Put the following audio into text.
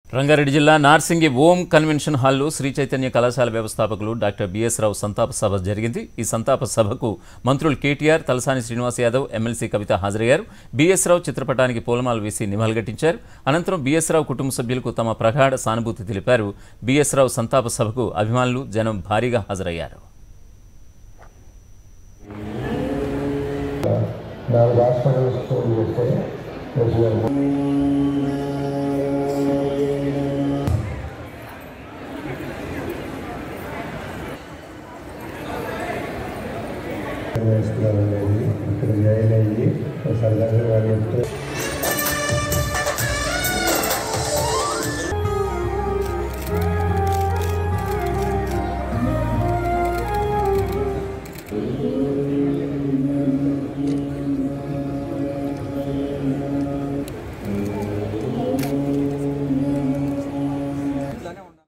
రంగారెడ్డి జిల్లా నార్సింగి ఓం కన్వెన్షన్ హాల్లో శ్రీ చైతన్య కళాశాల వ్యవస్థాపకులు డాక్టర్ బిఎస్ రావు సంతాప సభ జరిగింది ఈ సంతాప సభకు మంత్రులు కేటీఆర్ తలసాని శ్రీనివాస్ యాదవ్ ఎమ్మెల్సీ కవిత హాజరయ్యారు బిఎస్ రావు చిత్రపటానికి పూలమాలు వేసి నివాళులర్పించారు అనంతరం బిఎస్ రావు కుటుంబ సభ్యులకు తమ ప్రగాఢ సానుభూతి తెలిపారు బిఎస్ రావు సంతాప సభకు అభిమానులు జనం భారీగా హాజరయ్యారు నాలుగు హాస్పిటల్స్ ఫోన్ చేస్తే మంచిగా వేస్తున్నారనేది ఇక్కడ జాయిన్ అయ్యి సరదాగా